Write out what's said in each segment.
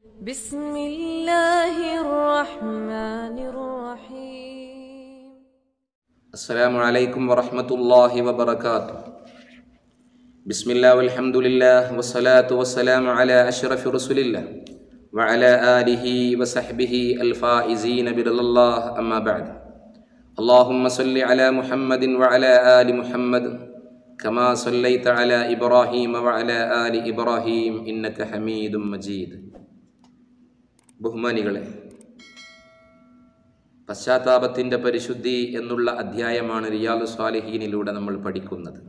بسم الله الرحمن الرحيم السلام عليكم ورحمة الله وبركاته بسم الله والحمد لله والصلاة والسلام على أشرف رسول الله وعلى آله وصحبه الفائزين برضا الله أما بعد اللهم صل على محمد وعلى آل محمد كما صليت على إبراهيم وعلى آل إبراهيم إنك حميد مجيد ബഹുമാനികളെ പശ്ചാത്താപത്തിൻ്റെ പരിശുദ്ധി എന്നുള്ള അധ്യായമാണ് റിയാദു സ്വാലിഹീനിലൂടെ നമ്മൾ പഠിക്കുന്നത്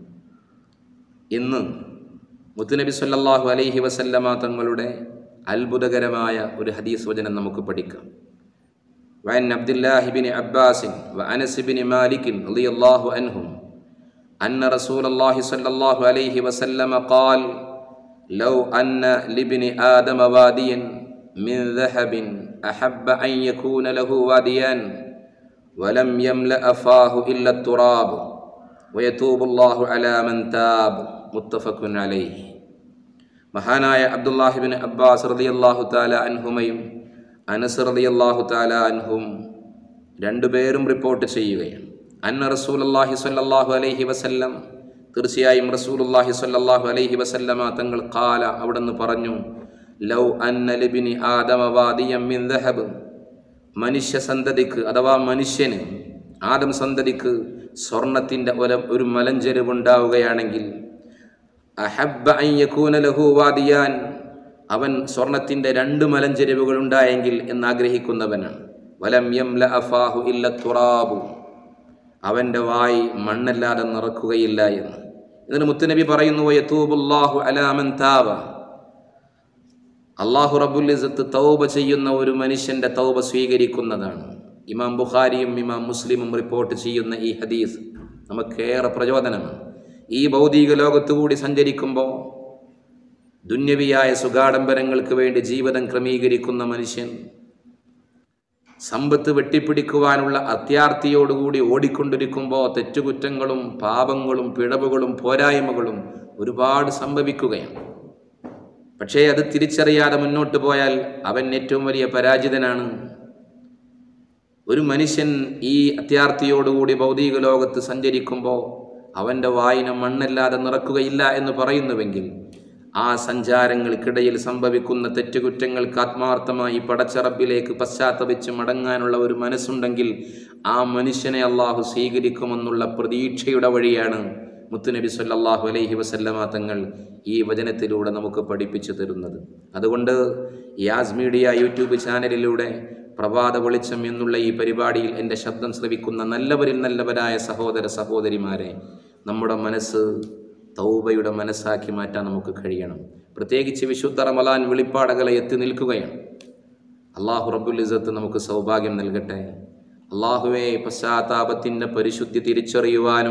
ഇന്ന് മുത്തുനബി സല്ലല്ലാഹു അലൈഹി വസല്ലമ തങ്ങളുടെ അത്ഭുതകരമായ ഒരു ഹദീസ് വചനം നമുക്ക് പഠിക്കാം وعن عبد الله بن عباس وأنس بن مالك رضي الله عنهم أن رسول الله صلى الله عليه وسلم قال لو أن لابن آدم واديا من ذهب أحب أن يكون له واديان ولم يملأ فاه إلا التراب ويتوب الله على من تاب متفق عليه മഹാനായ അബ്ദുല്ലാഹിബിൻ അബ്ബാസ് റളിയല്ലാഹു താല അൻഹുമയും അനസ് റളിയല്ലാഹു താല അൻഹും രണ്ടുപേരും റിപ്പോർട്ട് ചെയ്യുകയാണ് അന്ന റസൂലുള്ളാഹി സ്വല്ലല്ലാഹു അലൈഹി വസല്ലം തീർച്ചയായും റസൂലുള്ളാഹി സ്വല്ലല്ലാഹു അലൈഹി വസല്ലമ തങ്ങൾ കാല അവിടുന്ന് പറഞ്ഞു ലൗ അന്ന ലിബിനി ആദമ വാദിയം മിൻ ദഹബ് മനുഷ്യ സന്തതിക്ക് അഥവാ മനുഷ്യന് ആദം സന്തതിക്ക് സ്വർണത്തിൻ്റെ ഒരു ഒരു മലഞ്ചെരുവുണ്ടാവുകയാണെങ്കിൽ അഹബ്ബ അൻ യകൂന ലഹു വാദിയാൻ അവൻ സ്വർണത്തിൻ്റെ രണ്ട് മലഞ്ചെരുവുകൾ ഉണ്ടായെങ്കിൽ എന്നാഗ്രഹിക്കുന്നവനാണ് വലം യംല അഫാഹു ഇല്ല തുറാബു അവൻ്റെ വായി മണ്ണല്ലാതെ നിറക്കുകയില്ല എന്ന് ഇതിന് മുത്തുനബി പറയുന്നു യതൂബുല്ലാഹു അലാമൻ താവ അള്ളാഹു റബുല്ലിസത്ത് തൗബ ചെയ്യുന്ന ഒരു മനുഷ്യൻ്റെ തൗബ സ്വീകരിക്കുന്നതാണ് ഇമാം ബുഖാരിയും ഇമാം മുസ്ലിമും റിപ്പോർട്ട് ചെയ്യുന്ന ഈ ഹദീസ് നമുക്കേറെ പ്രചോദനമാണ് ഈ ഭൗതിക ലോകത്തുകൂടി സഞ്ചരിക്കുമ്പോൾ ദുന്യവിയായ സുഗാഡംബരങ്ങൾക്ക് വേണ്ടി ജീവിതം ക്രമീകരിക്കുന്ന മനുഷ്യൻ സമ്പത്ത് വെട്ടിപ്പിടിക്കുവാനുള്ള അത്യാർത്തിയോടുകൂടി ഓടിക്കൊണ്ടിരിക്കുമ്പോൾ തെറ്റുകുറ്റങ്ങളും പാപങ്ങളും പിഴവുകളും പോരായ്മകളും ഒരുപാട് സംഭവിക്കുകയാണ് പക്ഷേ അത് തിരിച്ചറിയാതെ മുന്നോട്ട് പോയാൽ അവൻ ഏറ്റവും വലിയ പരാജിതനാണ് ഒരു മനുഷ്യൻ ഈ അത്യാർത്തിയോടുകൂടി ഭൗതിക ലോകത്ത് സഞ്ചരിക്കുമ്പോൾ അവൻ്റെ വായന മണ്ണല്ലാതെ നിറക്കുകയില്ല എന്ന് പറയുന്നുവെങ്കിൽ ആ സഞ്ചാരങ്ങൾക്കിടയിൽ സംഭവിക്കുന്ന തെറ്റുകുറ്റങ്ങൾക്ക് ആത്മാർത്ഥമായി പടച്ചറബിലേക്ക് പശ്ചാത്തപിച്ച് മടങ്ങാനുള്ള ഒരു മനസ്സുണ്ടെങ്കിൽ ആ മനുഷ്യനെ അള്ളാഹു സ്വീകരിക്കുമെന്നുള്ള പ്രതീക്ഷയുടെ വഴിയാണ് മുത്തുനബി സല്ലല്ലാഹു അലൈഹി വസല്ലമ തങ്ങൾ ഈ വചനത്തിലൂടെ നമുക്ക് പഠിപ്പിച്ചു തരുന്നത് അതുകൊണ്ട് യാസ് മീഡിയ യൂട്യൂബ് ചാനലിലൂടെ പ്രഭാത വെളിച്ചം എന്നുള്ള ഈ പരിപാടിയിൽ എൻ്റെ ശബ്ദം ശ്രവിക്കുന്ന നല്ലവരിൽ നല്ലവരായ സഹോദര സഹോദരിമാരെ നമ്മുടെ മനസ്സ് തൗബയുടെ മനസ്സാക്കി മാറ്റാൻ നമുക്ക് കഴിയണം പ്രത്യേകിച്ച് വിശുദ്ധ റമലാൻ വെളിപ്പാടകളെ എത്തി നിൽക്കുകയാണ് അള്ളാഹു റബ്ബുൽ ഇസത്ത് നമുക്ക് സൗഭാഗ്യം നൽകട്ടെ അള്ളാഹുവെ പശ്ചാത്താപത്തിൻ്റെ പരിശുദ്ധി തിരിച്ചറിയുവാനും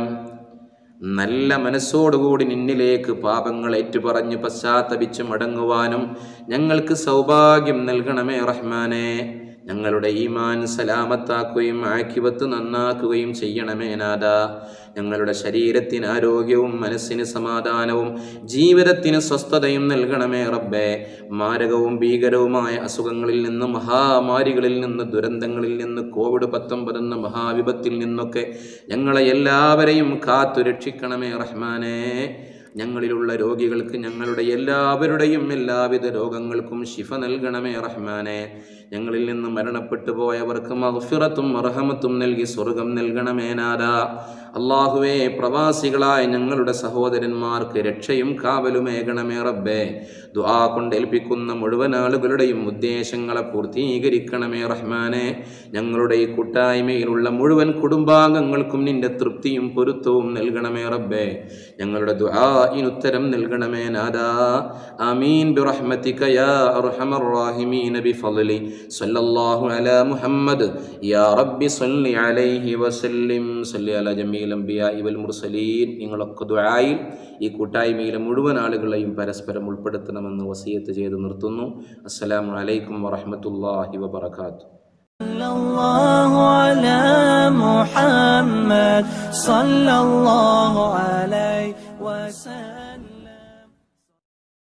നല്ല മനസ്സോടുകൂടി നിന്നിലേക്ക് പാപങ്ങൾ ഏറ്റുപറഞ്ഞ് പശ്ചാത്തപിച്ച് മടങ്ങുവാനും ഞങ്ങൾക്ക് സൗഭാഗ്യം നൽകണമേ റഹ്മാനെ ഞങ്ങളുടെ ഈമാൻ സലാമത്താക്കുകയും ആക്കിവത്ത് നന്നാക്കുകയും ചെയ്യണമേ നാദ ഞങ്ങളുടെ ശരീരത്തിന് ആരോഗ്യവും മനസ്സിന് സമാധാനവും ജീവിതത്തിന് സ്വസ്ഥതയും നൽകണമേ റബ്ബേ മാരകവും ഭീകരവുമായ അസുഖങ്ങളിൽ നിന്ന് മഹാമാരികളിൽ നിന്ന് ദുരന്തങ്ങളിൽ നിന്ന് കോവിഡ് പത്തൊമ്പത് എന്ന മഹാവിപത്തിൽ നിന്നൊക്കെ ഞങ്ങളെ എല്ലാവരെയും കാത്തു രക്ഷിക്കണമേ റഹ്മാനേ ഞങ്ങളിലുള്ള രോഗികൾക്ക് ഞങ്ങളുടെ എല്ലാവരുടെയും എല്ലാവിധ രോഗങ്ങൾക്കും ശിഫ നൽകണമേ റഹ്മാനെ ഞങ്ങളിൽ നിന്ന് മരണപ്പെട്ടു പോയവർക്ക് മഹഫിറത്തും അർഹമത്തും നൽകി സ്വർഗം നൽകണമേ നാദ അള്ളാഹുവേ പ്രവാസികളായ ഞങ്ങളുടെ സഹോദരന്മാർക്ക് രക്ഷയും കാവലുമേകണമേ റബ്ബേ ദുആ കൊണ്ട് ഏൽപ്പിക്കുന്ന മുഴുവൻ ആളുകളുടെയും ഉദ്ദേശങ്ങളെ പൂർത്തീകരിക്കണമേ റഹ്മാനെ ഞങ്ങളുടെ ഈ കൂട്ടായ്മയിലുള്ള മുഴുവൻ കുടുംബാംഗങ്ങൾക്കും നിന്റെ തൃപ്തിയും പൊരുത്തവും നൽകണമേ റബ്ബേ ഞങ്ങളുടെ ദുആഇനുത്തരം നൽകണമേ നാദാ ആമീൻ ബിറഹ്മതിക യാ അർഹമർ റാഹിമീൻ ബിഫളലി സല്ലല്ലാഹു അലാ മുഹമ്മദ് യാ റബ്ബി സല്ലി അലൈഹി വസല്ലിം സല്ലി അലാ ജമീൽ അംബിയാഇ വൽ മുർസലീൻ നിങ്ങളൊക്കെ ദുആയിൽ ഈ കൂട്ടായ്മയിലെ മുഴുവൻ ആളുകളെയും പരസ്പരം ഉൾപ്പെടുത്തണമെന്ന് വസിയത്ത് ചെയ്ത് നിർത്തുന്നു അസ്സലാമു അലൈക്കും വറഹ്മത്തുള്ളാഹി വബറകാതുഹു صلى الله على محمد صلى الله عليه وسلم